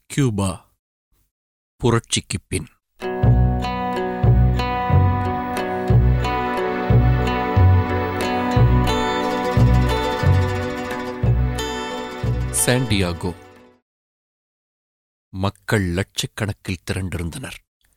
Cuba புரட்சிக்குப் பின் Santiago மக்கள் லட்சக்கணக்கில் திரண்டிருந்தனர்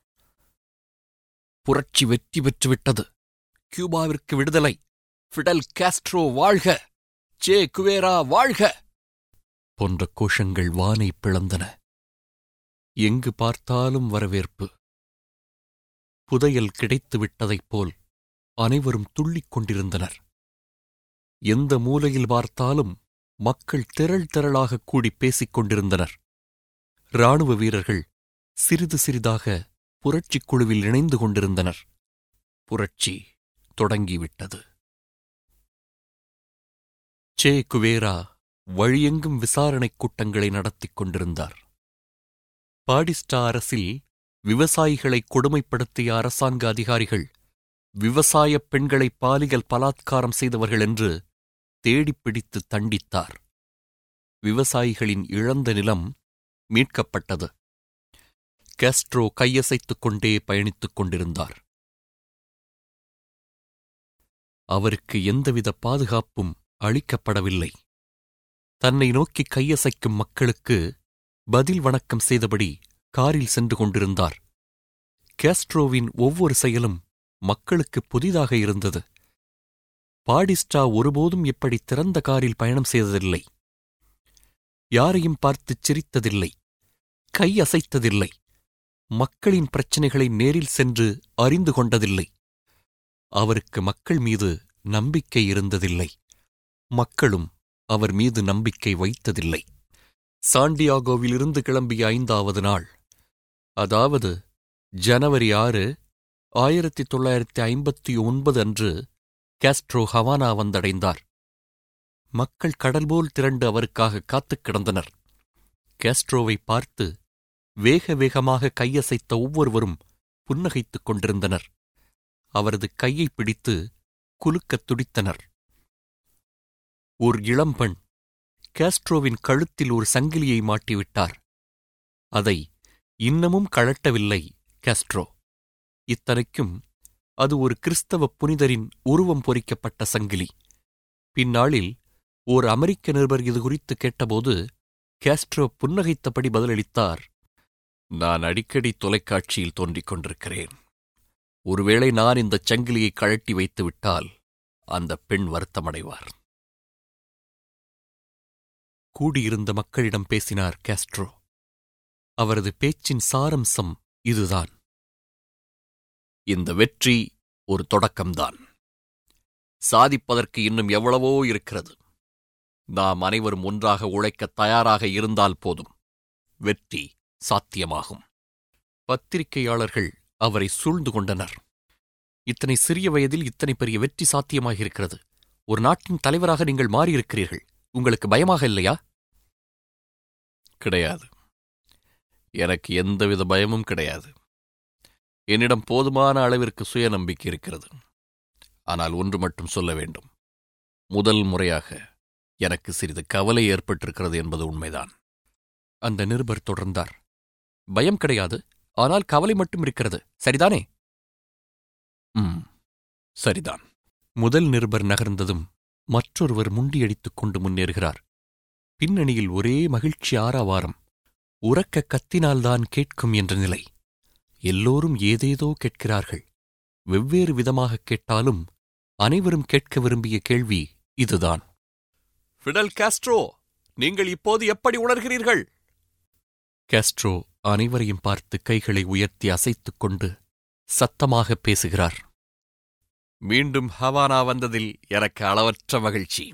புரட்சி வெற்றி பெற்றுவிட்டது கியூபாவிற்கு விடுதலை ஃபிடல் காஸ்ட்ரோ வாழ்க சே குவேரா வாழ்க போன்ற கோஷங்கள் வானை பிளந்தன எங்கு பார்த்தாலும் வரவேற்பு புதையல் கிடைத்து விட்டதைப் போல் அனைவரும் துள்ளிக் கொண்டிருந்தனர் எந்த மூலையில் பார்த்தாலும் மக்கள் திரள் திரளாக கூடி பேசிக் கொண்டிருந்தனர் இராணுவ வீரர்கள் சிறிது சிறிதாக புரட்சிக் குழுவில் இணைந்து கொண்டிருந்தனர் புரட்சி தொடங்கிவிட்டது சே குவேரா வழியெங்கும் விசாரணைக் கூட்டங்களை நடத்திக் கொண்டிருந்தார் பாடிஸ்டா அரசில் விவசாயிகளை கொடுமைப்படுத்திய அரசாங்க அதிகாரிகள் விவசாயப் பெண்களை பாலியல் பலாத்காரம் செய்தவர்கள் என்று தேடிப்பிடித்து தண்டித்தார் விவசாயிகளின் இழந்த நிலம் மீட்கப்பட்டது கேஸ்ட்ரோ கையசைத்துக் கொண்டே பயணித்துக் கொண்டிருந்தார் அவருக்கு எந்தவித பாதுகாப்பும் அளிக்கப்படவில்லை தன்னை நோக்கி கையசைக்கும் மக்களுக்கு பதில் வணக்கம் செய்தபடி காரில் சென்று கொண்டிருந்தார் கேஸ்ட்ரோவின் ஒவ்வொரு செயலும் மக்களுக்கு புதிதாக இருந்தது பாடிஸ்டா ஒருபோதும் இப்படி திறந்த காரில் பயணம் செய்ததில்லை யாரையும் பார்த்துச் சிரித்ததில்லை கை அசைத்ததில்லை மக்களின் பிரச்சனைகளை நேரில் சென்று அறிந்து கொண்டதில்லை அவருக்கு மக்கள் மீது நம்பிக்கை இருந்ததில்லை மக்களும் அவர் மீது நம்பிக்கை வைத்ததில்லை சாண்டியாகோவிலிருந்து கிளம்பிய ஐந்தாவது நாள் அதாவது ஜனவரி ஆறு ஆயிரத்தி தொள்ளாயிரத்தி ஐம்பத்தி ஒன்பது அன்று காஸ்ட்ரோ ஹவானா வந்தடைந்தார் மக்கள் கடல்போல் திரண்டு அவருக்காக காத்துக் கிடந்தனர் காஸ்ட்ரோவை பார்த்து வேக வேகமாக கையசைத்த ஒவ்வொருவரும் புன்னகைத்துக் கொண்டிருந்தனர் அவரது கையை பிடித்து குலுக்கத் துடித்தனர் ஓர் இளம்பெண் காஸ்ட்ரோவின் கழுத்தில் ஒரு சங்கிலியை மாட்டிவிட்டார் அதை இன்னமும் கழட்டவில்லை காஸ்ட்ரோ இத்தனைக்கும் அது ஒரு கிறிஸ்தவ புனிதரின் உருவம் பொறிக்கப்பட்ட சங்கிலி பின்னாளில் ஓர் அமெரிக்க நிருபர் இது குறித்து கேட்டபோது காஸ்ட்ரோ புன்னகைத்தபடி பதிலளித்தார் நான் அடிக்கடி தொலைக்காட்சியில் தோன்றிக் கொண்டிருக்கிறேன் ஒருவேளை நான் இந்தச் சங்கிலியை கழட்டி வைத்துவிட்டால் அந்த பெண் வருத்தமடைவார் கூடியிருந்த மக்களிடம் பேசினார் காஸ்ட்ரோ அவரது பேச்சின் சாரம்சம் இதுதான் இந்த வெற்றி ஒரு தொடக்கம்தான் சாதிப்பதற்கு இன்னும் எவ்வளவோ இருக்கிறது நாம் அனைவரும் ஒன்றாக உழைக்கத் தயாராக இருந்தால் போதும் வெற்றி சாத்தியமாகும் பத்திரிகையாளர்கள் அவரை சூழ்ந்து கொண்டனர் இத்தனை சிறிய வயதில் இத்தனை பெரிய வெற்றி சாத்தியமாகியிருக்கிறது ஒரு நாட்டின் தலைவராக நீங்கள் மாறியிருக்கிறீர்கள் உங்களுக்கு பயமாக இல்லையா கிடையாது எனக்கு எந்தவித பயமும் கிடையாது என்னிடம் போதுமான அளவிற்கு சுயநம்பிக்கை இருக்கிறது ஆனால் ஒன்று மட்டும் சொல்ல வேண்டும் முதல் முறையாக எனக்கு சிறிது கவலை ஏற்பட்டிருக்கிறது என்பது உண்மைதான் அந்த நிருபர் தொடர்ந்தார் பயம் கிடையாது ஆனால் கவலை மட்டும் இருக்கிறது சரிதானே ம் சரிதான் முதல் நிருபர் நகர்ந்ததும் மற்றொருவர் முண்டியடித்துக் கொண்டு முன்னேறுகிறார் பின்னணியில் ஒரே மகிழ்ச்சி ஆரவாரம் உறக்க கத்தினால்தான் கேட்கும் என்ற நிலை எல்லோரும் ஏதேதோ கேட்கிறார்கள் வெவ்வேறு விதமாக கேட்டாலும் அனைவரும் கேட்க விரும்பிய கேள்வி இதுதான் ஃபிடல் காஸ்ட்ரோ நீங்கள் இப்போது எப்படி உணர்கிறீர்கள் காஸ்ட்ரோ அனைவரையும் பார்த்து கைகளை உயர்த்தி அசைத்துக் கொண்டு சத்தமாக பேசுகிறார் மீண்டும் ஹவானா வந்ததில் எனக்கு அளவற்ற மகிழ்ச்சி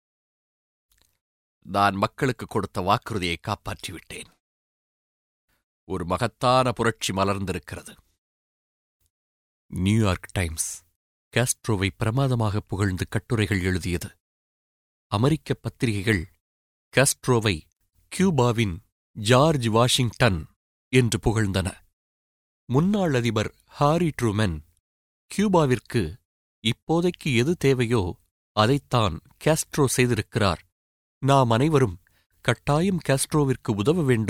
நான் மக்களுக்கு கொடுத்த வாக்குறுதியை காப்பாற்றிவிட்டேன் ஒரு மகத்தான புரட்சி மலர்ந்திருக்கிறது நியூயார்க் டைம்ஸ் காஸ்ட்ரோவை பிரமாதமாக புகழ்ந்து கட்டுரைகள் எழுதியது அமெரிக்க பத்திரிகைகள் காஸ்ட்ரோவை கியூபாவின் ஜார்ஜ் வாஷிங்டன் என்று புகழ்ந்தன முன்னாள் அதிபர் ஹாரி ட்ரூமென் கியூபாவிற்கு இப்போதைக்கு எது தேவையோ அதைத்தான் காஸ்ட்ரோ செய்திருக்கிறார் நாம் அனைவரும் கட்டாயம் காஸ்ட்ரோவிற்கு உதவ வேண்டும்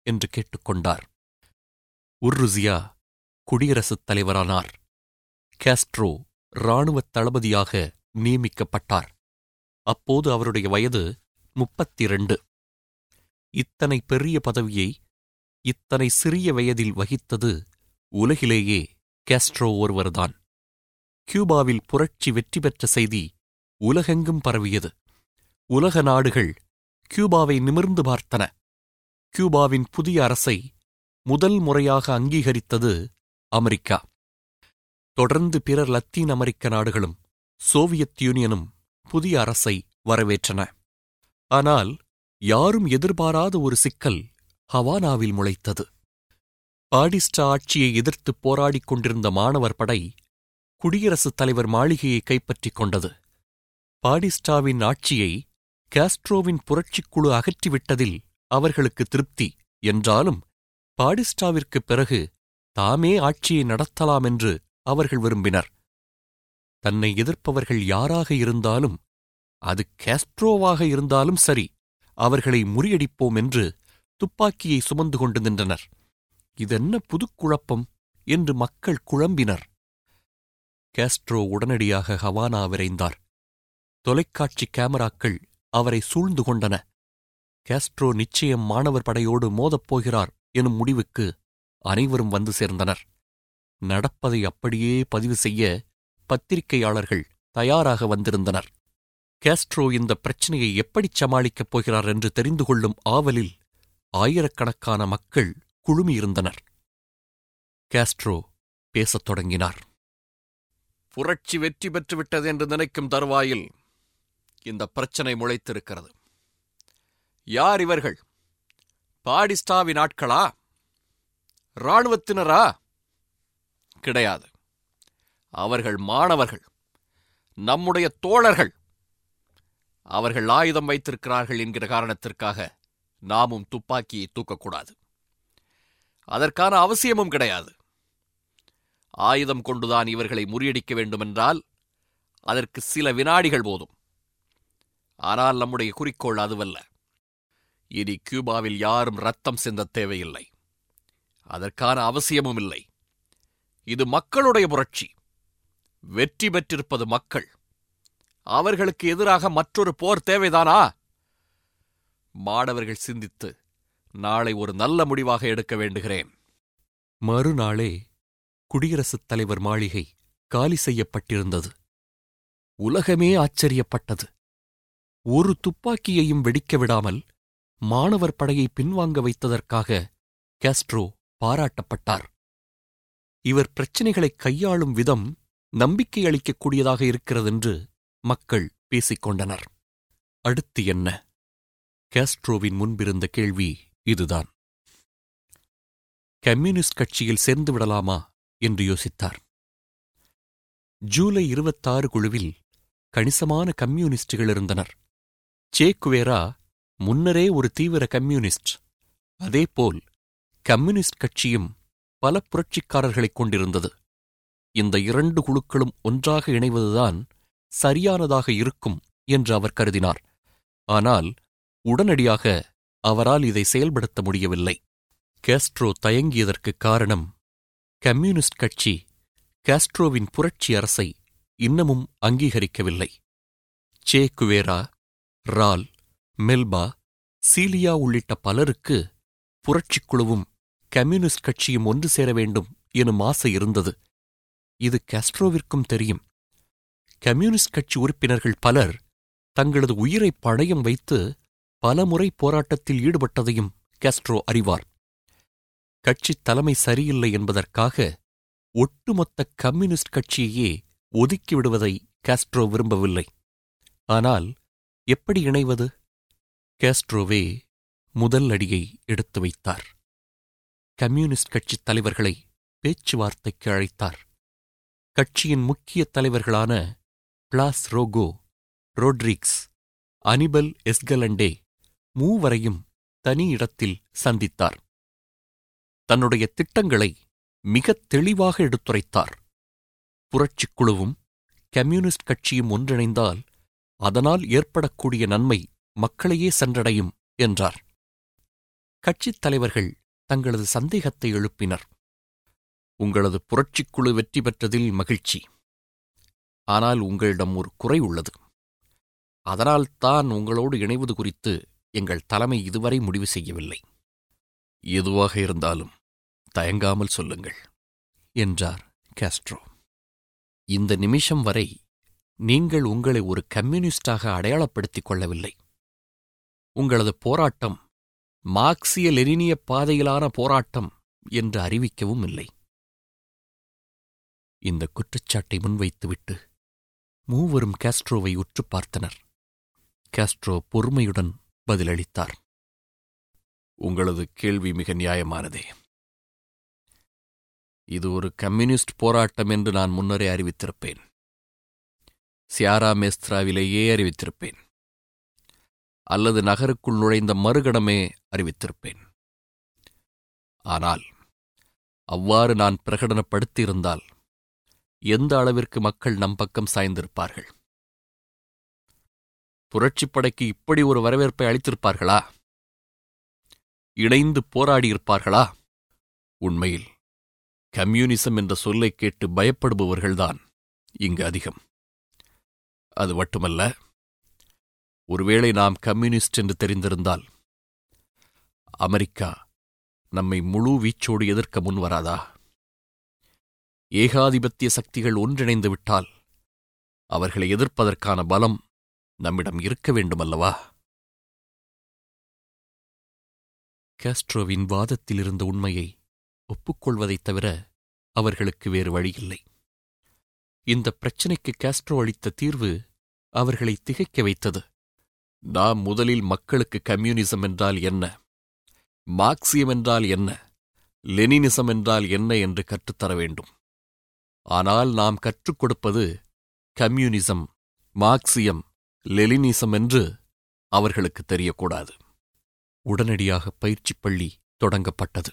என்று கேட்டுக்கொண்டார் உர்ருசியா குடியரசுத் தலைவரானார் காஸ்ட்ரோ இராணுவத் தளபதியாக நியமிக்கப்பட்டார் அப்போது அவருடைய வயது முப்பத்திரண்டு இத்தனை பெரிய பதவியை இத்தனை சிறிய வயதில் வகித்தது உலகிலேயே காஸ்ட்ரோ ஒருவர்தான் கியூபாவில் புரட்சி வெற்றி பெற்ற செய்தி உலகெங்கும் பரவியது உலக நாடுகள் கியூபாவை நிமிர்ந்து பார்த்தன கியூபாவின் புதிய அரசை முதல் முறையாக அங்கீகரித்தது அமெரிக்கா தொடர்ந்து பிற லத்தீன் அமெரிக்க நாடுகளும் சோவியத் யூனியனும் புதிய அரசை வரவேற்றன ஆனால் யாரும் எதிர்பாராத ஒரு சிக்கல் ஹவானாவில் முளைத்தது பாடிஸ்டா ஆட்சியை எதிர்த்து போராடிக் கொண்டிருந்த மாணவர் படை குடியரசுத் தலைவர் மாளிகையை கைப்பற்றிக் கொண்டது பாடிஸ்டாவின் ஆட்சியை காஸ்ட்ரோவின் புரட்சிக்குழு அகற்றிவிட்டதில் அவர்களுக்கு திருப்தி என்றாலும் பாடிஸ்டாவிற்குப் பிறகு தாமே ஆட்சியை நடத்தலாம் என்று அவர்கள் விரும்பினர் தன்னை எதிர்ப்பவர்கள் யாராக இருந்தாலும் அது காஸ்ட்ரோவாக இருந்தாலும் சரி அவர்களை முறியடிப்போம் என்று துப்பாக்கியை சுமந்து கொண்டு நின்றனர் இதென்ன புதுக்குழப்பம் என்று மக்கள் குழம்பினர் காஸ்ட்ரோ உடனடியாக ஹவானா விரைந்தார் தொலைக்காட்சி கேமராக்கள் அவரை சூழ்ந்து கொண்டன காஸ்ட்ரோ நிச்சயம் மாணவர் படையோடு மோதப் போகிறார் எனும் முடிவுக்கு அனைவரும் வந்து சேர்ந்தனர் நடப்பதை அப்படியே பதிவு செய்ய பத்திரிகையாளர்கள் தயாராக வந்திருந்தனர் காஸ்ட்ரோ இந்த பிரச்சனையை எப்படிச் சமாளிக்கப் போகிறார் என்று தெரிந்து கொள்ளும் ஆவலில் ஆயிரக்கணக்கான மக்கள் குழுமியிருந்தனர் காஸ்ட்ரோ பேசத் தொடங்கினார் புரட்சி வெற்றி பெற்றுவிட்டது என்று நினைக்கும் தருவாயில் இந்த பிரச்சனை முளைத்திருக்கிறது யார் இவர்கள் பாடிஸ்டாவின் ஆட்களா இராணுவத்தினரா கிடையாது அவர்கள் மாணவர்கள் நம்முடைய தோழர்கள் அவர்கள் ஆயுதம் வைத்திருக்கிறார்கள் என்கிற காரணத்திற்காக நாமும் துப்பாக்கியை தூக்கக்கூடாது அதற்கான அவசியமும் கிடையாது ஆயுதம் கொண்டுதான் இவர்களை முறியடிக்க வேண்டுமென்றால் அதற்கு சில வினாடிகள் போதும் ஆனால் நம்முடைய குறிக்கோள் அதுவல்ல இனி கியூபாவில் யாரும் ரத்தம் சிந்தத் தேவையில்லை அதற்கான அவசியமும் இல்லை இது மக்களுடைய புரட்சி வெற்றி பெற்றிருப்பது மக்கள் அவர்களுக்கு எதிராக மற்றொரு போர் தேவைதானா மாணவர்கள் சிந்தித்து நாளை ஒரு நல்ல முடிவாக எடுக்க வேண்டுகிறேன் மறுநாளே குடியரசுத் தலைவர் மாளிகை காலி செய்யப்பட்டிருந்தது உலகமே ஆச்சரியப்பட்டது ஒரு துப்பாக்கியையும் வெடிக்க விடாமல் மாணவர் படையை பின்வாங்க வைத்ததற்காக காஸ்ட்ரோ பாராட்டப்பட்டார் இவர் பிரச்சினைகளைக் கையாளும் விதம் நம்பிக்கை அளிக்கக்கூடியதாக இருக்கிறதென்று மக்கள் பேசிக் கொண்டனர் அடுத்து என்ன காஸ்ட்ரோவின் முன்பிருந்த கேள்வி இதுதான் கம்யூனிஸ்ட் கட்சியில் சேர்ந்து விடலாமா என்று யோசித்தார் ஜூலை இருபத்தாறு குழுவில் கணிசமான கம்யூனிஸ்டுகள் இருந்தனர் சேக்குவேரா முன்னரே ஒரு தீவிர கம்யூனிஸ்ட் அதேபோல் கம்யூனிஸ்ட் கட்சியும் பல புரட்சிக்காரர்களைக் கொண்டிருந்தது இந்த இரண்டு குழுக்களும் ஒன்றாக இணைவதுதான் சரியானதாக இருக்கும் என்று அவர் கருதினார் ஆனால் உடனடியாக அவரால் இதை செயல்படுத்த முடியவில்லை காஸ்ட்ரோ தயங்கியதற்குக் காரணம் கம்யூனிஸ்ட் கட்சி காஸ்ட்ரோவின் புரட்சி அரசை இன்னமும் அங்கீகரிக்கவில்லை சே குவேரா ரால் மெல்பா சீலியா உள்ளிட்ட பலருக்கு புரட்சிக் குழுவும் கம்யூனிஸ்ட் கட்சியும் ஒன்று சேர வேண்டும் எனும் ஆசை இருந்தது இது காஸ்ட்ரோவிற்கும் தெரியும் கம்யூனிஸ்ட் கட்சி உறுப்பினர்கள் பலர் தங்களது உயிரை பணயம் வைத்து பலமுறை போராட்டத்தில் ஈடுபட்டதையும் காஸ்ட்ரோ அறிவார் கட்சித் தலைமை சரியில்லை என்பதற்காக ஒட்டுமொத்த கம்யூனிஸ்ட் கட்சியையே ஒதுக்கிவிடுவதை காஸ்ட்ரோ விரும்பவில்லை ஆனால் எப்படி இணைவது காஸ்ட்ரோவே முதல் அடியை எடுத்து வைத்தார் கம்யூனிஸ்ட் கட்சித் தலைவர்களை பேச்சுவார்த்தைக்கு அழைத்தார் கட்சியின் முக்கிய தலைவர்களான பிளாஸ் ரோகோ ரோட்ரிக்ஸ் அனிபல் எஸ்கலண்டே மூவரையும் தனி இடத்தில் சந்தித்தார் தன்னுடைய திட்டங்களை மிகத் தெளிவாக எடுத்துரைத்தார் புரட்சிக் குழுவும் கம்யூனிஸ்ட் கட்சியும் ஒன்றிணைந்தால் அதனால் ஏற்படக்கூடிய நன்மை மக்களையே சென்றடையும் என்றார் கட்சித் தலைவர்கள் தங்களது சந்தேகத்தை எழுப்பினர் உங்களது புரட்சிக்குழு வெற்றி பெற்றதில் மகிழ்ச்சி ஆனால் உங்களிடம் ஒரு குறை உள்ளது அதனால் தான் உங்களோடு இணைவது குறித்து எங்கள் தலைமை இதுவரை முடிவு செய்யவில்லை எதுவாக இருந்தாலும் தயங்காமல் சொல்லுங்கள் என்றார் காஸ்ட்ரோ இந்த நிமிஷம் வரை நீங்கள் உங்களை ஒரு கம்யூனிஸ்டாக அடையாளப்படுத்திக் கொள்ளவில்லை உங்களது போராட்டம் மார்க்சிய லெனினிய பாதையிலான போராட்டம் என்று அறிவிக்கவும் இல்லை இந்த குற்றச்சாட்டை முன்வைத்துவிட்டு மூவரும் காஸ்ட்ரோவை உற்று பார்த்தனர் காஸ்ட்ரோ பொறுமையுடன் பதிலளித்தார் உங்களது கேள்வி மிக நியாயமானதே இது ஒரு கம்யூனிஸ்ட் போராட்டம் என்று நான் முன்னரே அறிவித்திருப்பேன் சியாரா மேஸ்திராவிலேயே அறிவித்திருப்பேன் அல்லது நகருக்குள் நுழைந்த மறுகணமே அறிவித்திருப்பேன் ஆனால் அவ்வாறு நான் பிரகடனப்படுத்தியிருந்தால் எந்த அளவிற்கு மக்கள் நம் பக்கம் சாய்ந்திருப்பார்கள் புரட்சிப் படைக்கு இப்படி ஒரு வரவேற்பை அளித்திருப்பார்களா இணைந்து போராடியிருப்பார்களா உண்மையில் கம்யூனிசம் என்ற சொல்லைக் கேட்டு பயப்படுபவர்கள்தான் இங்கு அதிகம் அது மட்டுமல்ல ஒருவேளை நாம் கம்யூனிஸ்ட் என்று தெரிந்திருந்தால் அமெரிக்கா நம்மை முழு வீச்சோடு எதிர்க்க முன்வராதா ஏகாதிபத்திய சக்திகள் ஒன்றிணைந்து விட்டால் அவர்களை எதிர்ப்பதற்கான பலம் நம்மிடம் இருக்க வேண்டுமல்லவா காஸ்ட்ரோவின் வாதத்தில் இருந்த உண்மையை ஒப்புக்கொள்வதைத் தவிர அவர்களுக்கு வேறு வழியில்லை இந்த பிரச்சினைக்கு காஸ்ட்ரோ அளித்த தீர்வு அவர்களை திகைக்க வைத்தது நாம் முதலில் மக்களுக்கு கம்யூனிசம் என்றால் என்ன மார்க்சியம் என்றால் என்ன லெனினிசம் என்றால் என்ன என்று கற்றுத்தர வேண்டும் ஆனால் நாம் கற்றுக் கொடுப்பது கம்யூனிசம் மார்க்சியம் லெலினிசம் என்று அவர்களுக்கு தெரியக்கூடாது உடனடியாக பயிற்சிப் பள்ளி தொடங்கப்பட்டது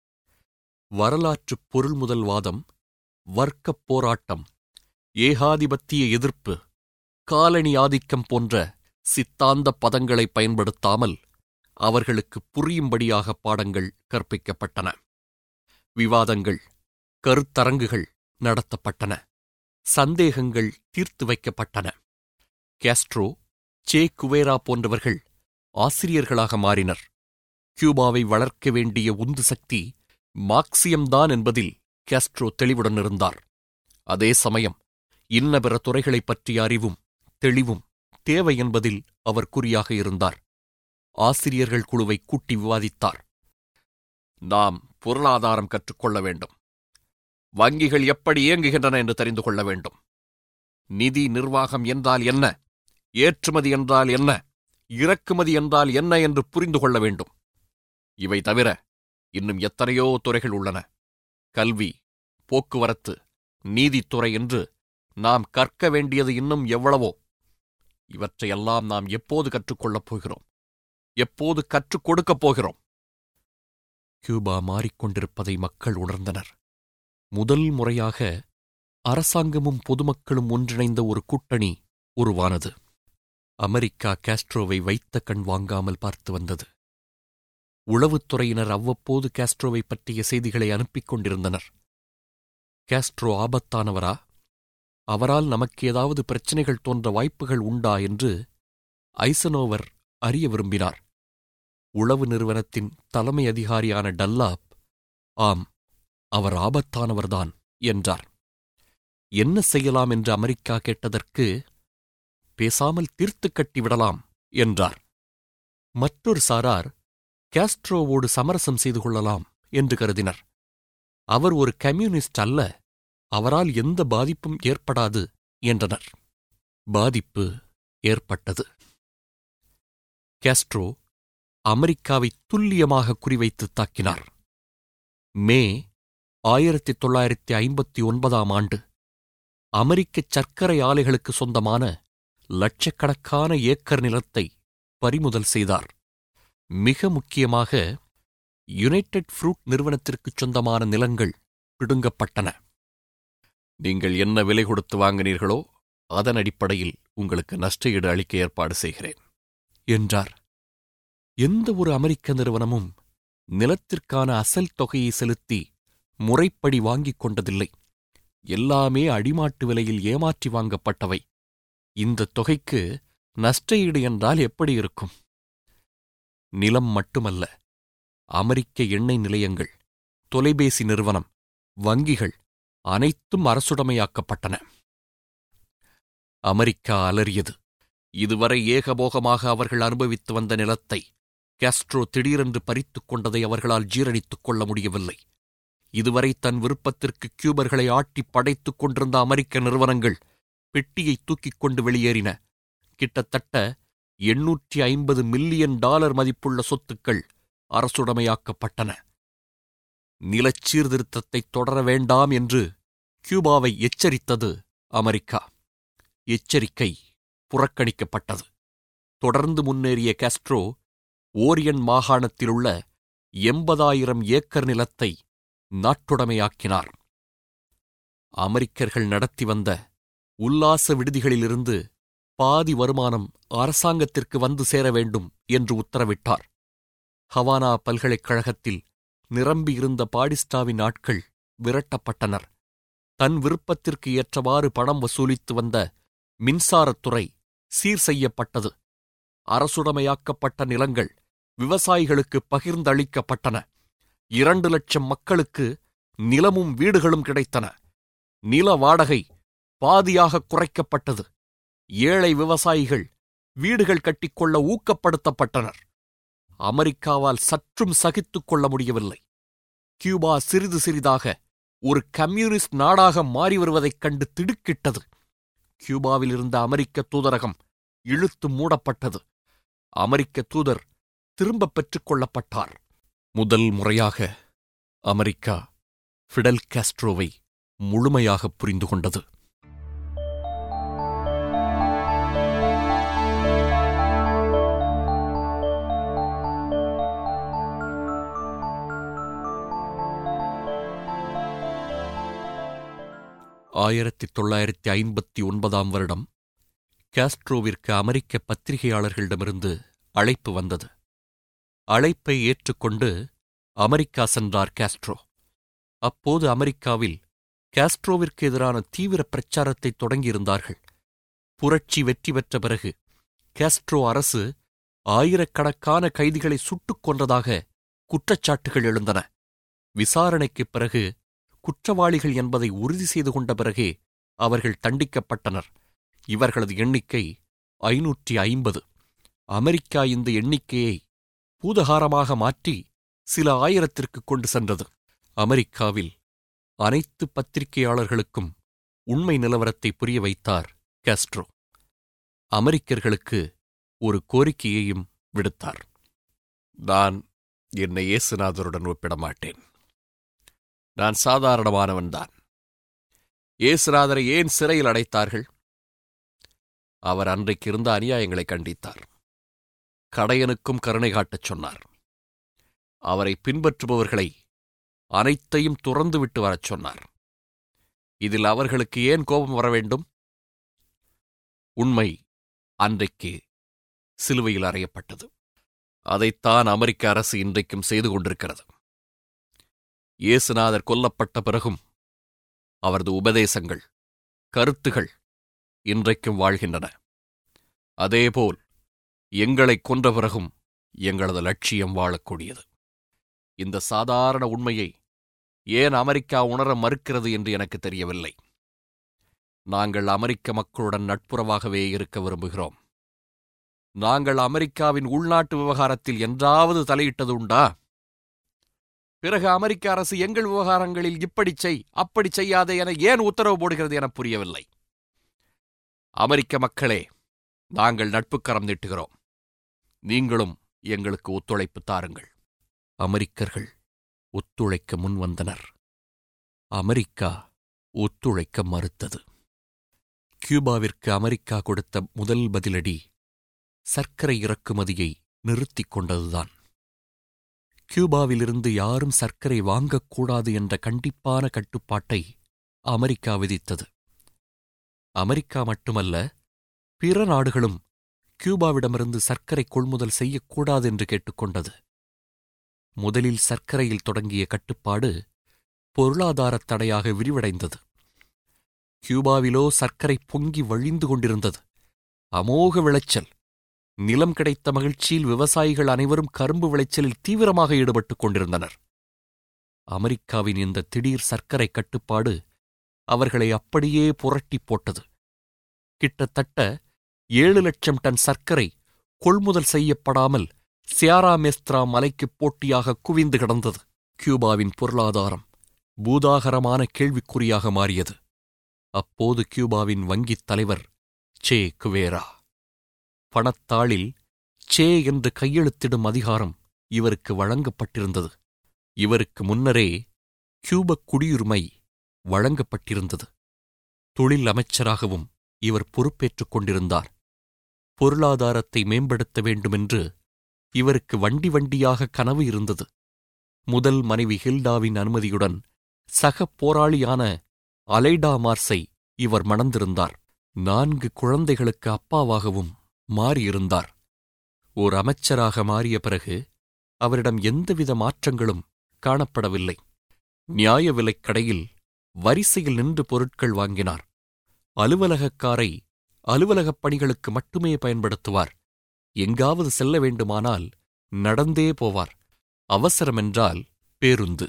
வரலாற்றுப் பொருள்முதல்வாதம் வர்க்கப் போராட்டம் ஏகாதிபத்திய எதிர்ப்பு காலனி ஆதிக்கம் போன்ற சித்தாந்த பதங்களை பயன்படுத்தாமல் அவர்களுக்கு புரியும்படியாக பாடங்கள் கற்பிக்கப்பட்டன விவாதங்கள் கருத்தரங்குகள் நடத்தப்பட்டன சந்தேகங்கள் தீர்த்து வைக்கப்பட்டன கேஸ்ட்ரோ சே குவேரா போன்றவர்கள் ஆசிரியர்களாக மாறினர் கியூபாவை வளர்க்க வேண்டிய உந்து சக்தி மார்க்சியம்தான் என்பதில் கேஸ்ட்ரோ தெளிவுடன் இருந்தார் அதே சமயம் இன்ன பிற துறைகளைப் பற்றிய அறிவும் தெளிவும் தேவை என்பதில் அவர் குறியாக இருந்தார் ஆசிரியர்கள் குழுவை கூட்டி விவாதித்தார் நாம் பொருளாதாரம் கற்றுக்கொள்ள வேண்டும் வங்கிகள் எப்படி இயங்குகின்றன என்று தெரிந்து கொள்ள வேண்டும் நிதி நிர்வாகம் என்றால் என்ன ஏற்றுமதி என்றால் என்ன இறக்குமதி என்றால் என்ன என்று புரிந்து கொள்ள வேண்டும் இவை தவிர இன்னும் எத்தனையோ துறைகள் உள்ளன கல்வி போக்குவரத்து நீதித்துறை என்று நாம் கற்க வேண்டியது இன்னும் எவ்வளவோ இவற்றையெல்லாம் நாம் எப்போது கற்றுக்கொள்ளப் போகிறோம் எப்போது கற்றுக் கொடுக்கப் போகிறோம் கியூபா மாறிக்கொண்டிருப்பதை மக்கள் உணர்ந்தனர் முதல் முறையாக அரசாங்கமும் பொதுமக்களும் ஒன்றிணைந்த ஒரு கூட்டணி உருவானது அமெரிக்கா காஸ்ட்ரோவை வைத்த கண் வாங்காமல் பார்த்து வந்தது உளவுத்துறையினர் அவ்வப்போது காஸ்ட்ரோவை பற்றிய செய்திகளை அனுப்பிக் கொண்டிருந்தனர் காஸ்ட்ரோ ஆபத்தானவரா அவரால் நமக்கு ஏதாவது பிரச்சனைகள் தோன்ற வாய்ப்புகள் உண்டா என்று ஐசனோவர் அறிய விரும்பினார் உளவு நிறுவனத்தின் தலைமை அதிகாரியான டல்லாப் ஆம் அவர் ஆபத்தானவர்தான் என்றார் என்ன செய்யலாம் என்று அமெரிக்கா கேட்டதற்கு பேசாமல் தீர்த்து கட்டிவிடலாம் என்றார் மற்றொரு சாரார் காஸ்ட்ரோவோடு சமரசம் செய்து கொள்ளலாம் என்று கருதினர் அவர் ஒரு கம்யூனிஸ்ட் அல்ல அவரால் எந்த பாதிப்பும் ஏற்படாது என்றனர் பாதிப்பு ஏற்பட்டது காஸ்ட்ரோ அமெரிக்காவை துல்லியமாக குறிவைத்து தாக்கினார் மே ஆயிரத்தி தொள்ளாயிரத்தி ஐம்பத்தி ஒன்பதாம் ஆண்டு அமெரிக்கச் சர்க்கரை ஆலைகளுக்கு சொந்தமான லட்சக்கணக்கான ஏக்கர் நிலத்தை பறிமுதல் செய்தார் மிக முக்கியமாக யுனைடெட் ஃப்ரூட் நிறுவனத்திற்குச் சொந்தமான நிலங்கள் பிடுங்கப்பட்டன நீங்கள் என்ன விலை கொடுத்து வாங்கினீர்களோ அதன் அடிப்படையில் உங்களுக்கு நஷ்டஈடு அளிக்க ஏற்பாடு செய்கிறேன் என்றார் எந்த ஒரு அமெரிக்க நிறுவனமும் நிலத்திற்கான அசல் தொகையை செலுத்தி முறைப்படி வாங்கிக் கொண்டதில்லை எல்லாமே அடிமாட்டு விலையில் ஏமாற்றி வாங்கப்பட்டவை இந்த தொகைக்கு நஷ்டஈடு என்றால் எப்படி இருக்கும் நிலம் மட்டுமல்ல அமெரிக்க எண்ணெய் நிலையங்கள் தொலைபேசி நிறுவனம் வங்கிகள் அனைத்தும் அரசுடைமையாக்கப்பட்டன அமெரிக்கா அலறியது இதுவரை ஏகபோகமாக அவர்கள் அனுபவித்து வந்த நிலத்தை காஸ்ட்ரோ திடீரென்று பறித்துக் கொண்டதை அவர்களால் ஜீரணித்துக் கொள்ள முடியவில்லை இதுவரை தன் விருப்பத்திற்கு கியூபர்களை ஆட்டி படைத்துக் கொண்டிருந்த அமெரிக்க நிறுவனங்கள் பெட்டியை தூக்கிக் கொண்டு வெளியேறின கிட்டத்தட்ட எண்ணூற்றி ஐம்பது மில்லியன் டாலர் மதிப்புள்ள சொத்துக்கள் அரசுடைமையாக்கப்பட்டன நிலச் சீர்திருத்தத்தை தொடர வேண்டாம் என்று கியூபாவை எச்சரித்தது அமெரிக்கா எச்சரிக்கை புறக்கணிக்கப்பட்டது தொடர்ந்து முன்னேறிய காஸ்ட்ரோ ஓரியன் மாகாணத்திலுள்ள எண்பதாயிரம் ஏக்கர் நிலத்தை நாட்டுடைமையாக்கினார் அமெரிக்கர்கள் நடத்தி வந்த உல்லாச விடுதிகளிலிருந்து பாதி வருமானம் அரசாங்கத்திற்கு வந்து சேர வேண்டும் என்று உத்தரவிட்டார் ஹவானா பல்கலைக்கழகத்தில் நிரம்பியிருந்த பாடிஸ்டாவின் ஆட்கள் விரட்டப்பட்டனர் தன் விருப்பத்திற்கு ஏற்றவாறு பணம் வசூலித்து வந்த மின்சாரத்துறை சீர் செய்யப்பட்டது அரசுடைமையாக்கப்பட்ட நிலங்கள் விவசாயிகளுக்கு பகிர்ந்தளிக்கப்பட்டன இரண்டு லட்சம் மக்களுக்கு நிலமும் வீடுகளும் கிடைத்தன நில வாடகை பாதியாக குறைக்கப்பட்டது ஏழை விவசாயிகள் வீடுகள் கட்டிக்கொள்ள ஊக்கப்படுத்தப்பட்டனர் அமெரிக்காவால் சற்றும் சகித்துக் கொள்ள முடியவில்லை கியூபா சிறிது சிறிதாக ஒரு கம்யூனிஸ்ட் நாடாக மாறி வருவதைக் கண்டு திடுக்கிட்டது கியூபாவில் இருந்த அமெரிக்க தூதரகம் இழுத்து மூடப்பட்டது அமெரிக்க தூதர் திரும்பப் பெற்றுக் கொள்ளப்பட்டார் முதல் முறையாக அமெரிக்கா ஃபிடல் காஸ்ட்ரோவை முழுமையாக புரிந்து கொண்டது ஆயிரத்தி தொள்ளாயிரத்தி ஐம்பத்தி ஒன்பதாம் வருடம் காஸ்ட்ரோவிற்கு அமெரிக்க பத்திரிகையாளர்களிடமிருந்து அழைப்பு வந்தது அழைப்பை ஏற்றுக்கொண்டு அமெரிக்கா சென்றார் காஸ்ட்ரோ அப்போது அமெரிக்காவில் காஸ்ட்ரோவிற்கு எதிரான தீவிர பிரச்சாரத்தை தொடங்கியிருந்தார்கள் புரட்சி வெற்றி பெற்ற பிறகு காஸ்ட்ரோ அரசு ஆயிரக்கணக்கான கைதிகளை சுட்டுக் கொன்றதாக குற்றச்சாட்டுகள் எழுந்தன விசாரணைக்குப் பிறகு குற்றவாளிகள் என்பதை உறுதி செய்து கொண்ட பிறகே அவர்கள் தண்டிக்கப்பட்டனர் இவர்களது எண்ணிக்கை ஐநூற்றி ஐம்பது அமெரிக்கா இந்த எண்ணிக்கையை பூதகாரமாக மாற்றி சில ஆயிரத்திற்கு கொண்டு சென்றது அமெரிக்காவில் அனைத்து பத்திரிகையாளர்களுக்கும் உண்மை நிலவரத்தை புரிய வைத்தார் காஸ்ட்ரோ அமெரிக்கர்களுக்கு ஒரு கோரிக்கையையும் விடுத்தார் நான் என்னை இயேசுநாதருடன் ஒப்பிட மாட்டேன் நான் சாதாரணமானவன்தான் இயேசுநாதரை ஏன் சிறையில் அடைத்தார்கள் அவர் அன்றைக்கு இருந்த அநியாயங்களை கண்டித்தார் கடையனுக்கும் கருணை காட்டச் சொன்னார் அவரை பின்பற்றுபவர்களை அனைத்தையும் துறந்துவிட்டு வரச் சொன்னார் இதில் அவர்களுக்கு ஏன் கோபம் வர வேண்டும் உண்மை அன்றைக்கு சிலுவையில் அறையப்பட்டது அதைத்தான் அமெரிக்க அரசு இன்றைக்கும் செய்து கொண்டிருக்கிறது இயேசுநாதர் கொல்லப்பட்ட பிறகும் அவரது உபதேசங்கள் கருத்துகள் இன்றைக்கும் வாழ்கின்றன அதேபோல் எங்களைக் கொன்ற பிறகும் எங்களது லட்சியம் வாழக்கூடியது இந்த சாதாரண உண்மையை ஏன் அமெரிக்கா உணர மறுக்கிறது என்று எனக்கு தெரியவில்லை நாங்கள் அமெரிக்க மக்களுடன் நட்புறவாகவே இருக்க விரும்புகிறோம் நாங்கள் அமெரிக்காவின் உள்நாட்டு விவகாரத்தில் என்றாவது தலையிட்டது உண்டா பிறகு அமெரிக்க அரசு எங்கள் விவகாரங்களில் இப்படி செய் அப்படி செய்யாதே என ஏன் உத்தரவு போடுகிறது என புரியவில்லை அமெரிக்க மக்களே நாங்கள் நட்புக்கரம் நீட்டுகிறோம் நீங்களும் எங்களுக்கு ஒத்துழைப்பு தாருங்கள் அமெரிக்கர்கள் ஒத்துழைக்க முன்வந்தனர் அமெரிக்கா ஒத்துழைக்க மறுத்தது கியூபாவிற்கு அமெரிக்கா கொடுத்த முதல் பதிலடி சர்க்கரை இறக்குமதியை நிறுத்திக் கொண்டதுதான் கியூபாவிலிருந்து யாரும் சர்க்கரை வாங்கக்கூடாது என்ற கண்டிப்பான கட்டுப்பாட்டை அமெரிக்கா விதித்தது அமெரிக்கா மட்டுமல்ல பிற நாடுகளும் கியூபாவிடமிருந்து சர்க்கரை கொள்முதல் செய்யக்கூடாது என்று கேட்டுக்கொண்டது முதலில் சர்க்கரையில் தொடங்கிய கட்டுப்பாடு பொருளாதாரத் தடையாக விரிவடைந்தது கியூபாவிலோ சர்க்கரை பொங்கி வழிந்து கொண்டிருந்தது அமோக விளைச்சல் நிலம் கிடைத்த மகிழ்ச்சியில் விவசாயிகள் அனைவரும் கரும்பு விளைச்சலில் தீவிரமாக ஈடுபட்டுக் கொண்டிருந்தனர் அமெரிக்காவின் இந்த திடீர் சர்க்கரை கட்டுப்பாடு அவர்களை அப்படியே புரட்டிப் போட்டது கிட்டத்தட்ட ஏழு லட்சம் டன் சர்க்கரை கொள்முதல் செய்யப்படாமல் சியாரா மெஸ்த்ரா மலைக்குப் போட்டியாக குவிந்து கிடந்தது கியூபாவின் பொருளாதாரம் பூதாகரமான கேள்விக்குறியாக மாறியது அப்போது கியூபாவின் வங்கித் தலைவர் சே குவேரா பணத்தாளில் சே என்று கையெழுத்திடும் அதிகாரம் இவருக்கு வழங்கப்பட்டிருந்தது இவருக்கு முன்னரே கியூபக் குடியுரிமை வழங்கப்பட்டிருந்தது தொழில் அமைச்சராகவும் இவர் பொறுப்பேற்றுக் கொண்டிருந்தார் பொருளாதாரத்தை மேம்படுத்த வேண்டுமென்று இவருக்கு வண்டி வண்டியாக கனவு இருந்தது முதல் மனைவி ஹில்டாவின் அனுமதியுடன் சக போராளியான அலைடா மார்ஸை இவர் மணந்திருந்தார் நான்கு குழந்தைகளுக்கு அப்பாவாகவும் மாறியிருந்தார் ஓர் அமைச்சராக மாறிய பிறகு அவரிடம் எந்தவித மாற்றங்களும் காணப்படவில்லை நியாய விலைக் கடையில் வரிசையில் நின்று பொருட்கள் வாங்கினார் அலுவலகக் காரை அலுவலகப் பணிகளுக்கு மட்டுமே பயன்படுத்துவார் எங்காவது செல்ல வேண்டுமானால் நடந்தே போவார் அவசரமென்றால் பேருந்து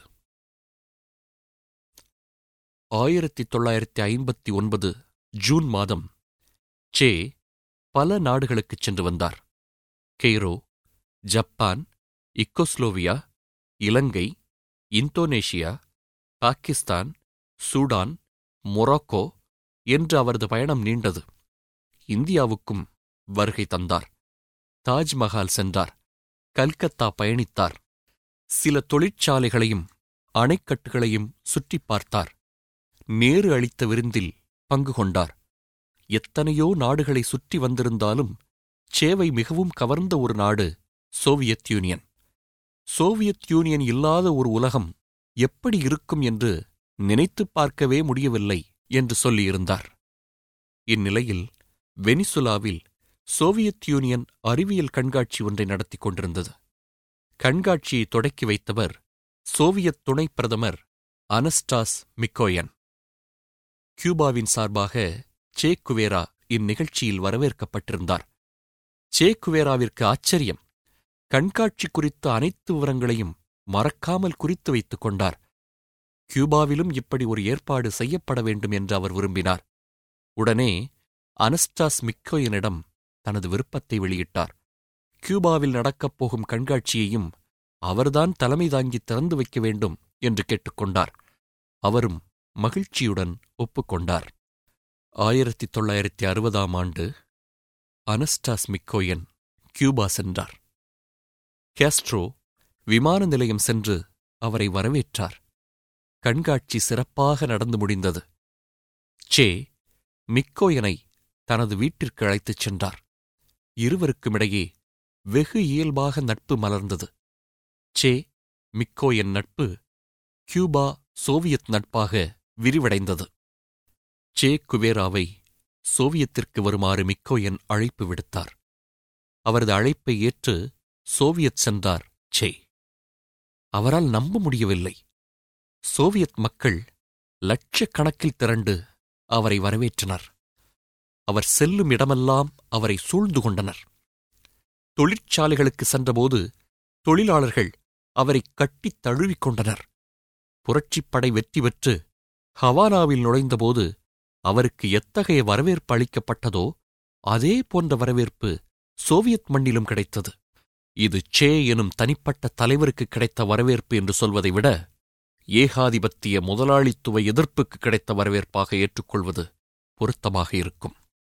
ஆயிரத்தி தொள்ளாயிரத்தி ஐம்பத்தி ஒன்பது ஜூன் மாதம் சே பல நாடுகளுக்குச் சென்று வந்தார் Cairo Japan Czechoslovakia Ilangai Indonesia Pakistan Sudan Morocco என்று அவரது பயணம் நீண்டது இந்தியாவுக்கும் வருகை தந்தார் தாஜ்மஹால் சென்றார் கல்கத்தா பயணித்தார் சில தொழிற்சாலைகளையும் அணைக்கட்டுகளையும் சுற்றிப் பார்த்தார் நேரு அளித்த விருந்தில் பங்கு கொண்டார் எத்தனையோ நாடுகளை சுற்றி வந்திருந்தாலும் சேவை மிகவும் கவர்ந்த ஒரு நாடு சோவியத் யூனியன் சோவியத் யூனியன் இல்லாத ஒரு உலகம் எப்படி இருக்கும் என்று நினைத்துப் பார்க்கவே முடியவில்லை என்று சொல்லியிருந்தார் இந்நிலையில் வெனிசுலாவில் சோவியத் யூனியன் அறிவியல் கண்காட்சி ஒன்றை நடத்திக் கொண்டிருந்தது கண்காட்சியை தொடக்கி வைத்தவர் சோவியத் துணைப் பிரதமர் அனஸ்டாஸ் மிக்கோயன் கியூபாவின் சார்பாக சே குவேரா இந்நிகழ்ச்சியில் வரவேற்கப்பட்டிருந்தார் சே குவேராவிற்கு ஆச்சரியம் கண்காட்சி குறித்த அனைத்து விவரங்களையும் மறக்காமல் குறித்து வைத்துக் கொண்டார் கியூபாவிலும் இப்படி ஒரு ஏற்பாடு செய்யப்பட வேண்டும் என்று அவர் விரும்பினார் உடனே அனஸ்டாஸ் மிக்கோயனிடம் தனது விருப்பத்தை வெளியிட்டார் கியூபாவில் நடக்கப் போகும் கண்காட்சியையும் அவர்தான் தலைமை தாங்கி திறந்து வைக்க வேண்டும் என்று கேட்டுக்கொண்டார் அவரும் மகிழ்ச்சியுடன் ஒப்புக்கொண்டார் ஆயிரத்தி தொள்ளாயிரத்தி அறுபதாம் ஆண்டு அனஸ்டாஸ் மிக்கோயன் கியூபா சென்றார் கேஸ்ட்ரோ விமான நிலையம் சென்று அவரை வரவேற்றார் கண்காட்சி சிறப்பாக நடந்து முடிந்தது சே மிக்கோயனை தனது வீட்டிற்கு அழைத்துச் சென்றார் இருவருக்குமிடையே வெகு இயல்பாக நட்பு மலர்ந்தது சே மிக்கோயன் நட்பு கியூபா சோவியத் நட்பாக விரிவடைந்தது சே குவேராவை சோவியத்திற்கு வருமாறு மிக்கோயன் அழைப்பு விடுத்தார் அவரது அழைப்பை ஏற்று சோவியத் சென்றார் சே அவரால் நம்ப முடியவில்லை சோவியத் மக்கள் லட்சக்கணக்கில் திரண்டு அவரை வரவேற்றனர் அவர் செல்லும் இடமெல்லாம் அவரை சூழ்ந்து கொண்டனர் தொழிற்சாலைகளுக்கு சென்றபோது தொழிலாளர்கள் அவரை கட்டித் தழுவிக் கொண்டனர் புரட்சிப்படை வெற்றி பெற்று ஹவானாவில் நுழைந்தபோது அவருக்கு எத்தகைய வரவேற்பு அளிக்கப்பட்டதோ அதே போன்ற வரவேற்பு சோவியத் மண்ணிலும் கிடைத்தது இது சே எனும் தனிப்பட்ட தலைவருக்கு கிடைத்த வரவேற்பு என்று சொல்வதை விட ஏகாதிபத்திய முதலாளித்துவ எதிர்ப்புக்கு கிடைத்த வரவேற்பாக ஏற்றுக்கொள்வது பொருத்தமாக இருக்கும்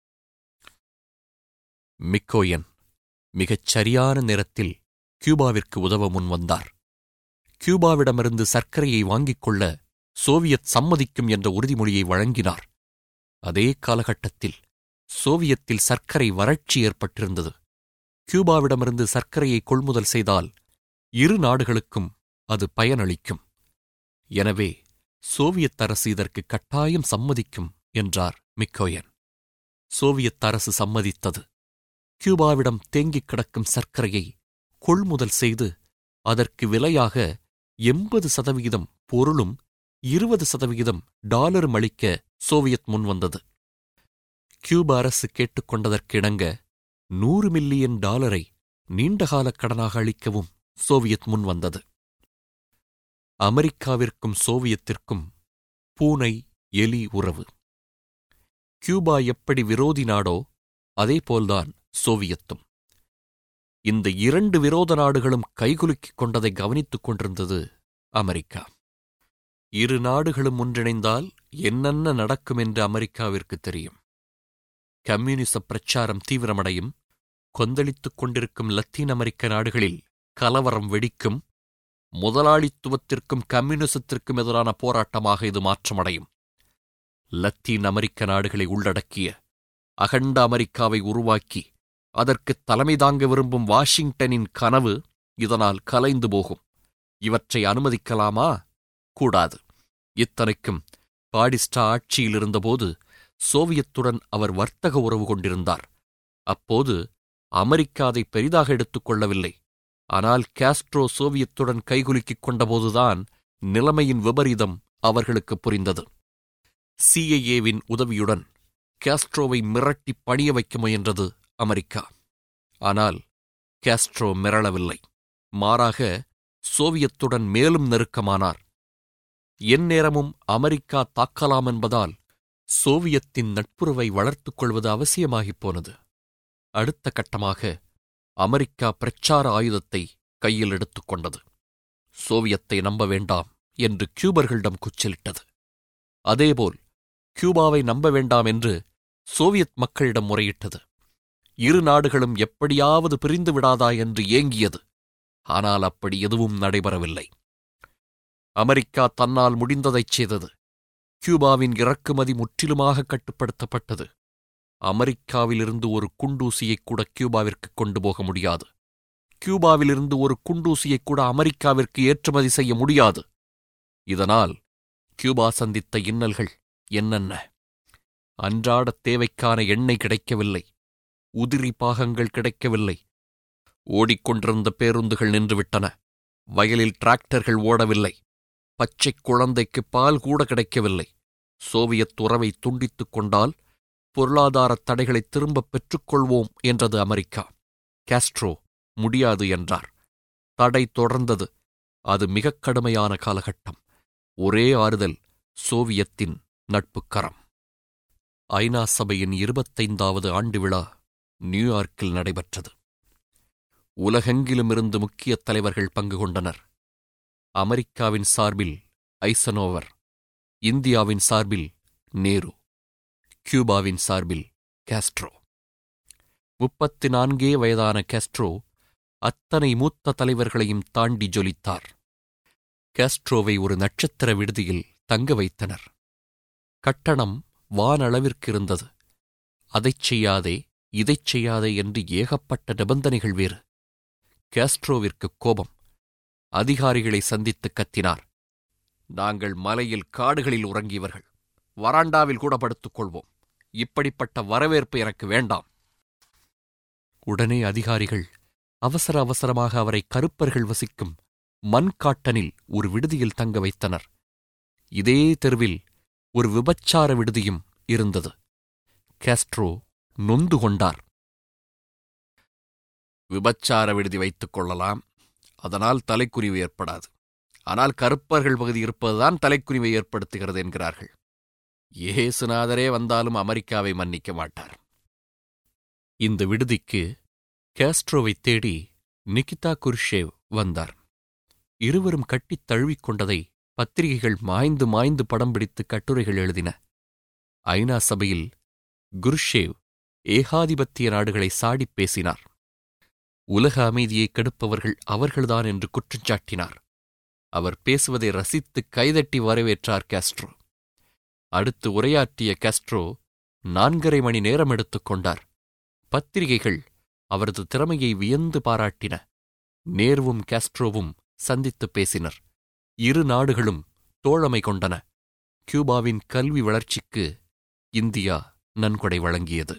மிக்கோயன் மிகச் சரியான நேரத்தில் கியூபாவிற்கு உதவ முன்வந்தார் கியூபாவிடமிருந்து சர்க்கரையை வாங்கிக் கொள்ள சோவியத் சம்மதிக்கும் என்ற உறுதிமொழியை வழங்கினார் அதே காலகட்டத்தில் சோவியத்தில் சர்க்கரை வறட்சி ஏற்பட்டிருந்தது கியூபாவிடமிருந்து சர்க்கரையை கொள்முதல் செய்தால் இரு நாடுகளுக்கும் அது பயனளிக்கும் எனவே சோவியத் அரசு இதற்கு கட்டாயம் சம்மதிக்கும் என்றார் மிக்கோயன் சோவியத் அரசு சம்மதித்தது கியூபாவிடம் தேங்கிக் கிடக்கும் சர்க்கரையை கொள்முதல் செய்து அதற்கு விலையாக எண்பது சதவிகிதம் பொருளும் இருபது சதவிகிதம் டாலரும் அளிக்க சோவியத் முன்வந்தது கியூப அரசு கேட்டுக்கொண்டதற்கிணங்க நூறு மில்லியன் டாலரை நீண்டகால கடனாக அளிக்கவும் சோவியத் முன்வந்தது அமெரிக்காவிற்கும் சோவியத்திற்கும் பூனை எலி உறவு கியூபா எப்படி விரோதி நாடோ அதேபோல்தான் சோவியத்தும் இந்த இரண்டு விரோத நாடுகளும் கைகுலுக்கிக் கொண்டதை கவனித்துக் கொண்டிருந்தது அமெரிக்கா இரு நாடுகளும் ஒன்றிணைந்தால் என்னென்ன நடக்கும் என்று அமெரிக்காவிற்கு தெரியும் கம்யூனிச பிரச்சாரம் தீவிரமடையும் கொந்தளித்துக் கொண்டிருக்கும் லத்தீன் அமெரிக்க நாடுகளில் கலவரம் வெடிக்கும் முதலாளித்துவத்திற்கும் கம்யூனிசத்திற்கும் எதிரான போராட்டமாக இது மாற்றமடையும் லத்தீன் அமெரிக்க நாடுகளை உள்ளடக்கிய அகண்ட அமெரிக்காவை உருவாக்கி அதற்கு தலைமை தாங்க விரும்பும் வாஷிங்டனின் கனவு இதனால் கலைந்து போகும் இவற்றை அனுமதிக்கலாமா கூடாது இத்தனைக்கும் பாடிஸ்டா ஆட்சியில் இருந்தபோது சோவியத்துடன் அவர் வர்த்தக உறவு கொண்டிருந்தார் அப்போது அமெரிக்கா அதை பெரிதாக எடுத்துக் கொள்ளவில்லை ஆனால் காஸ்ட்ரோ சோவியத்துடன் கைகுலுக்கிக் கொண்டபோதுதான் நிலைமையின் விபரீதம் அவர்களுக்கு புரிந்தது சிஐஏவின் உதவியுடன் காஸ்ட்ரோவை மிரட்டி பணிய வைக்க முயன்றது அமெரிக்கா ஆனால் காஸ்ட்ரோ மிரளவில்லை மாறாக சோவியத்துடன் மேலும் நெருக்கமானார் எந்நேரமும் அமெரிக்கா தாக்கலாம் என்பதால் சோவியத்தின் நட்புறவை வளர்த்துக் கொள்வது அவசியமாகிப் போனது அடுத்த கட்டமாக அமெரிக்கா பிரச்சார ஆயுதத்தை கையில் எடுத்துக் கொண்டது சோவியத்தை நம்ப வேண்டாம் என்று கியூபர்களிடம் குச்சலிட்டது அதேபோல் கியூபாவை நம்ப வேண்டாம் என்று சோவியத் மக்களிடம் முறையிட்டது இரு நாடுகளும் எப்படியாவது பிரிந்து விடாதா என்று ஏங்கியது ஆனால் அப்படி எதுவும் நடைபெறவில்லை அமெரிக்கா தன்னால் முடிந்ததைச் செய்தது கியூபாவின் இறக்குமதி முற்றிலுமாக கட்டுப்படுத்தப்பட்டது அமெரிக்காவிலிருந்து ஒரு குண்டூசியைக் கூட கியூபாவிற்கு கொண்டு போக முடியாது கியூபாவிலிருந்து ஒரு குண்டூசியைக் கூட அமெரிக்காவிற்கு ஏற்றுமதி செய்ய முடியாது இதனால் கியூபா சந்தித்த இன்னல்கள் என்னென்ன அன்றாட தேவைக்கான எண்ணெய் கிடைக்கவில்லை உதிரி பாகங்கள் கிடைக்கவில்லை ஓடிக்கொண்டிருந்த பேருந்துகள் நின்றுவிட்டன வயலில் டிராக்டர்கள் ஓடவில்லை பச்சைக் குழந்தைக்கு பால் கூட கிடைக்கவில்லை சோவியத் உறவை துண்டித்துக் கொண்டால் பொருளாதாரத் தடைகளை திரும்பப் பெற்றுக்கொள்வோம் என்றது அமெரிக்கா காஸ்ட்ரோ முடியாது என்றார் தடை தொடர்ந்தது அது மிகக் கடுமையான காலகட்டம் ஒரே ஆறுதல் சோவியத்தின் நட்புக்கரம் ஐநா சபையின் இருபத்தைந்தாவது ஆண்டு விழா நியூயார்க்கில் நடைபெற்றது உலகெங்கிலுமிருந்து முக்கிய தலைவர்கள் பங்கு கொண்டனர் அமெரிக்காவின் சார்பில் ஐசனோவர் இந்தியாவின் சார்பில் நேரு கியூபாவின் சார்பில் காஸ்ட்ரோ முப்பத்தி நான்கே வயதான காஸ்ட்ரோ அத்தனை மூத்த தலைவர்களையும் தாண்டி ஜொலித்தார் காஸ்ட்ரோவை ஒரு நட்சத்திர விடுதியில் தங்க வைத்தனர் கட்டணம் வானளவிற்கு இருந்தது அதைச் செய்யாதே இதைச் செய்யாதே என்று ஏகப்பட்ட நிபந்தனைகள் வேறு காஸ்ட்ரோவிற்கு கோபம் அதிகாரிகளை சந்தித்து கத்தினார் நாங்கள் மலையில் காடுகளில் உறங்கியவர்கள் வராண்டாவில் கூட படுத்துக் கொள்வோம் இப்படிப்பட்ட வரவேற்பு எனக்கு வேண்டாம் உடனே அதிகாரிகள் அவசர அவசரமாக அவரை கருப்பர்கள் வசிக்கும் மண்காட்டனில் ஒரு விடுதியில் தங்க வைத்தனர் இதே தெருவில் ஒரு விபச்சார விடுதியும் இருந்தது காஸ்ட்ரோ நொந்து கொண்டார் விபச்சார விடுதி வைத்துக் கொள்ளலாம் அதனால் தலைக்குறிவு ஏற்படாது ஆனால் கருப்பர்கள் பகுதி இருப்பதுதான் தலைக்குறிவை ஏற்படுத்துகிறது என்கிறார்கள் ஏசுநாதரே வந்தாலும் அமெரிக்காவை மன்னிக்க மாட்டார் இந்த விடுதிக்கு காஸ்ட்ரோவை தேடி நிகிதா குர்ஷேவ் வந்தார் இருவரும் கட்டித் தழுவிக்கொண்டதை பத்திரிகைகள் மாய்ந்து மாய்ந்து படம் பிடித்து கட்டுரைகள் எழுதின ஐநா சபையில் குர்ஷேவ் ஏகாதிபத்திய நாடுகளை சாடிப் பேசினார் உலக அமைதியை கெடுப்பவர்கள் அவர்கள்தான் என்று குற்றஞ்சாட்டினார் அவர் பேசுவதை ரசித்து கைதட்டி வரவேற்றார் காஸ்ட்ரோ அடுத்து உரையாற்றிய காஸ்ட்ரோ நான்கரை மணி நேரம் எடுத்துக் கொண்டார் பத்திரிகைகள் அவரது திறமையை வியந்து பாராட்டின நேருவும் காஸ்ட்ரோவும் சந்தித்துப் பேசினர் இரு நாடுகளும் தோழமை கொண்டன கியூபாவின் கல்வி வளர்ச்சிக்கு இந்தியா நன்கொடை வழங்கியது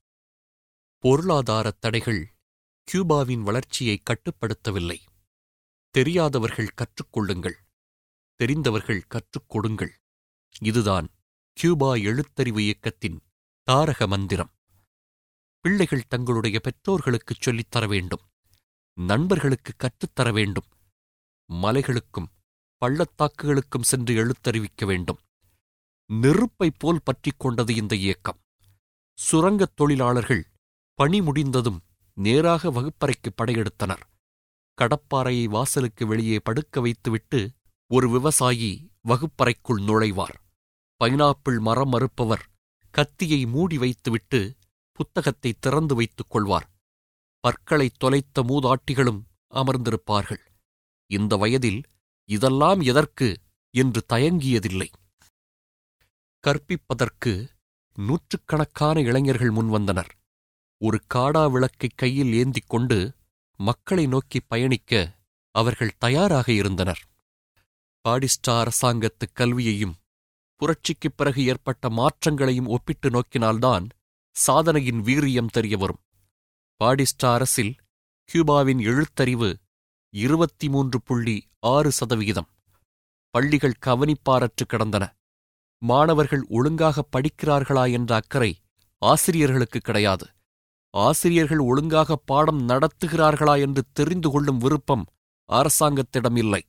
பொருளாதாரத் தடைகள் கியூபாவின் வளர்ச்சியை கட்டுப்படுத்தவில்லை தெரியாதவர்கள் கற்றுக்கொள்ளுங்கள் தெரிந்தவர்கள் கற்றுக் கொடுங்கள் இதுதான் கியூபா எழுத்தறிவு இயக்கத்தின் தாரக மந்திரம் பிள்ளைகள் தங்களுடைய பெற்றோர்களுக்குச் சொல்லித் தர வேண்டும் நண்பர்களுக்கு கற்றுத்தர வேண்டும் மலைகளுக்கும் பள்ளத்தாக்குகளுக்கும் சென்று எழுத்தறிவிக்க வேண்டும் நெருப்பைப் போல் பற்றிக் கொண்டது இந்த இயக்கம் சுரங்கத் தொழிலாளர்கள் பணி முடிந்ததும் நேராக வகுப்பறைக்கு படையெடுத்தனர் கடப்பாறையை வாசலுக்கு வெளியே படுக்க வைத்துவிட்டு ஒரு விவசாயி வகுப்பறைக்குள் நுழைவார் பைனாப்பிள் மரம் மறுப்பவர் கத்தியை மூடி வைத்துவிட்டு புத்தகத்தை திறந்து வைத்துக் கொள்வார் பற்களை தொலைத்த மூதாட்டிகளும் அமர்ந்திருப்பார்கள் இந்த வயதில் இதெல்லாம் எதற்கு என்று தயங்கியதில்லை கற்பிப்பதற்கு நூற்றுக்கணக்கான இளைஞர்கள் முன்வந்தனர் ஒரு காடா விளக்கை கையில் ஏந்திக் கொண்டு மக்களை நோக்கி பயணிக்க அவர்கள் தயாராக இருந்தனர் பாடிஸ்டா அரசாங்கத்து கல்வியையும் புரட்சிக்குப் பிறகு ஏற்பட்ட மாற்றங்களையும் ஒப்பிட்டு நோக்கினால்தான் சாதனையின் வீரியம் தெரியவரும் பாடிஸ்டா அரசில் கியூபாவின் எழுத்தறிவு இருபத்தி மூன்று புள்ளி ஆறு சதவிகிதம் பள்ளிகள் கவனிப்பாரற்று கிடந்தன மாணவர்கள் ஒழுங்காக படிக்கிறார்களா என்ற அக்கறை ஆசிரியர்களுக்கு கிடையாது ஆசிரியர்கள் ஒழுங்காக பாடம் நடத்துகிறார்களா என்று தெரிந்து கொள்ளும் விருப்பம் அரசாங்கத்திடம் இல்லை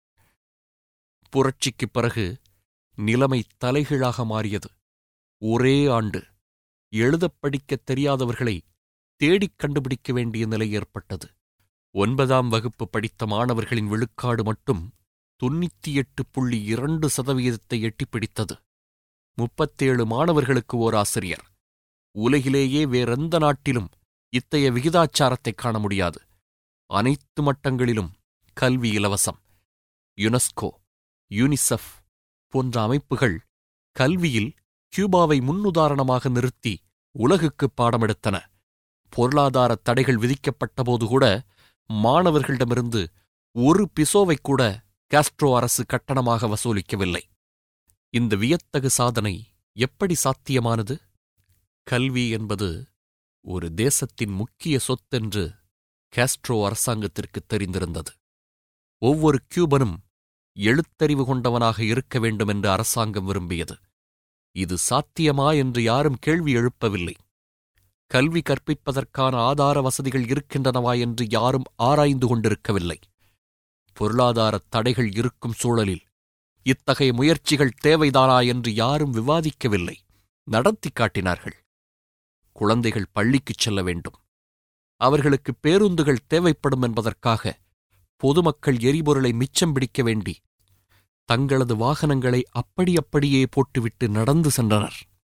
புரட்சிக்குப் பிறகு நிலைமை தலைகீழாக மாறியது ஒரே ஆண்டு எழுதப் படிக்கத் தெரியாதவர்களை தேடிக் கண்டுபிடிக்க வேண்டிய நிலை ஏற்பட்டது ஒன்பதாம் வகுப்பு படித்த மாணவர்களின் விழுக்காடு மட்டும் தொண்ணூத்தி எட்டு புள்ளி இரண்டு சதவீதத்தை எட்டிப்பிடித்தது முப்பத்தேழு மாணவர்களுக்கு ஓர் ஆசிரியர் உலகிலேயே வேறெந்த நாட்டிலும் இத்தகைய விகிதாச்சாரத்தை காண முடியாது அனைத்து மட்டங்களிலும் கல்வி இலவசம் யுனெஸ்கோ யூனிசெஃப் போன்ற அமைப்புகள் கல்வியில் கியூபாவை முன்னுதாரணமாக நிறுத்தி உலகுக்கு பாடமெடுத்தன பொருளாதார தடைகள் விதிக்கப்பட்டபோது கூட மாணவர்களிடமிருந்து ஒரு பிசோவை கூட காஸ்ட்ரோ அரசு கட்டணமாக வசூலிக்கவில்லை இந்த வியத்தகு சாதனை எப்படி சாத்தியமானது கல்வி என்பது ஒரு தேசத்தின் முக்கிய சொத்தென்று காஸ்ட்ரோ அரசாங்கத்திற்கு தெரிந்திருந்தது ஒவ்வொரு கியூபனும் எழுத்தறிவு கொண்டவனாக இருக்க வேண்டும் என்று அரசாங்கம் விரும்பியது இது சாத்தியமா என்று யாரும் கேள்வி எழுப்பவில்லை கல்வி கற்பிப்பதற்கான ஆதார வசதிகள் இருக்கின்றனவா என்று யாரும் ஆராய்ந்து கொண்டிருக்கவில்லை பொருளாதார தடைகள் இருக்கும் சூழலில் இத்தகைய முயற்சிகள் தேவைதானா என்று யாரும் விவாதிக்கவில்லை நடத்தி காட்டினார்கள் குழந்தைகள் பள்ளிக்குச் செல்ல வேண்டும் அவர்களுக்கு பேருந்துகள் தேவைப்படும் என்பதற்காக பொதுமக்கள் எரிபொருளை மிச்சம் பிடிக்க வேண்டி தங்களது வாகனங்களை அப்படி அப்படியே போட்டுவிட்டு நடந்து சென்றனர்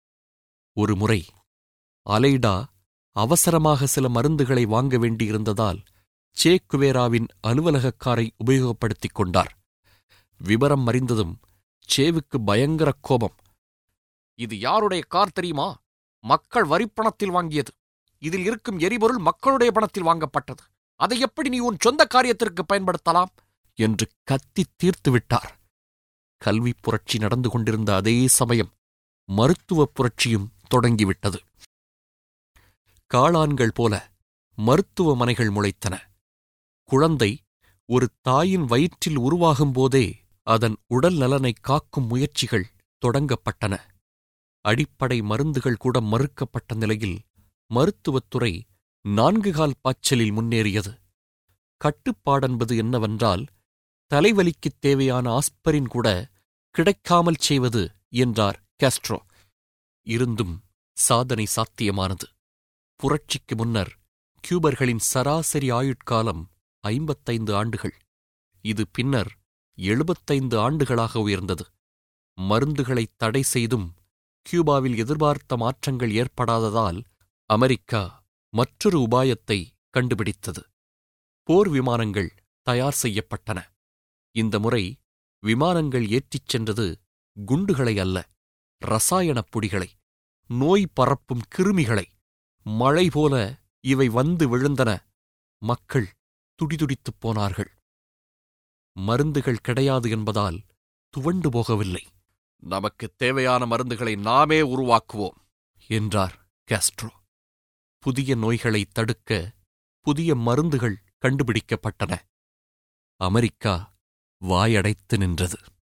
ஒரு முறை அலைடா அவசரமாக சில மருந்துகளை வாங்க வேண்டியிருந்ததால் சே குவேராவின் அலுவலகக் காரை உபயோகப்படுத்திக் கொண்டார் விபரம் அறிந்ததும் சேவுக்கு பயங்கர கோபம் இது யாருடைய கார் தெரியுமா மக்கள் வரிப்பணத்தில் வாங்கியது இதில் இருக்கும் எரிபொருள் மக்களுடைய பணத்தில் வாங்கப்பட்டது அதை எப்படி நீ உன் சொந்த காரியத்திற்கு பயன்படுத்தலாம் என்று கத்தித் தீர்த்து விட்டார் கல்விப் புரட்சி நடந்து கொண்டிருந்த அதே சமயம் மருத்துவப் புரட்சியும் தொடங்கிவிட்டது காளான்கள் போல மருத்துவமனைகள் முளைத்தன குழந்தை ஒரு தாயின் வயிற்றில் உருவாகும் போதே அதன் உடல் நலனைக் காக்கும் முயற்சிகள் தொடங்கப்பட்டன அடிப்படை மருந்துகள் கூட மறுக்கப்பட்ட நிலையில் மருத்துவத்துறை நான்கு கால் பாய்ச்சலில் முன்னேறியது கட்டுப்பாடென்பது என்னவென்றால் தலைவலிக்குத் தேவையான ஆஸ்பரின் கூட கிடைக்காமல் செய்வது என்றார் காஸ்ட்ரோ இருந்தும் சாதனை சாத்தியமானது புரட்சிக்கு முன்னர் கியூபர்களின் சராசரி ஆயுட்காலம் ஐம்பத்தைந்து ஆண்டுகள் இது பின்னர் எழுபத்தைந்து ஆண்டுகளாக உயர்ந்தது மருந்துகளை தடை செய்தும் கியூபாவில் எதிர்பார்த்த மாற்றங்கள் ஏற்படாததால் அமெரிக்கா மற்றொரு உபாயத்தை கண்டுபிடித்தது போர் விமானங்கள் தயார் செய்யப்பட்டன இந்த முறை விமானங்கள் ஏற்றிச் சென்றது குண்டுகளை அல்ல ரசாயனப் பொடிகளை நோய் பரப்பும் கிருமிகளை மழை போல இவை வந்து விழுந்தன மக்கள் துடிதுடித்துப் போனார்கள் மருந்துகள் கிடையாது என்பதால் துவண்டு போகவில்லை நமக்குத் தேவையான மருந்துகளை நாமே உருவாக்குவோம் என்றார் காஸ்ட்ரோ புதிய நோய்களை தடுக்க புதிய மருந்துகள் கண்டுபிடிக்கப்பட்டன அமெரிக்கா வாயடைத்து நின்றது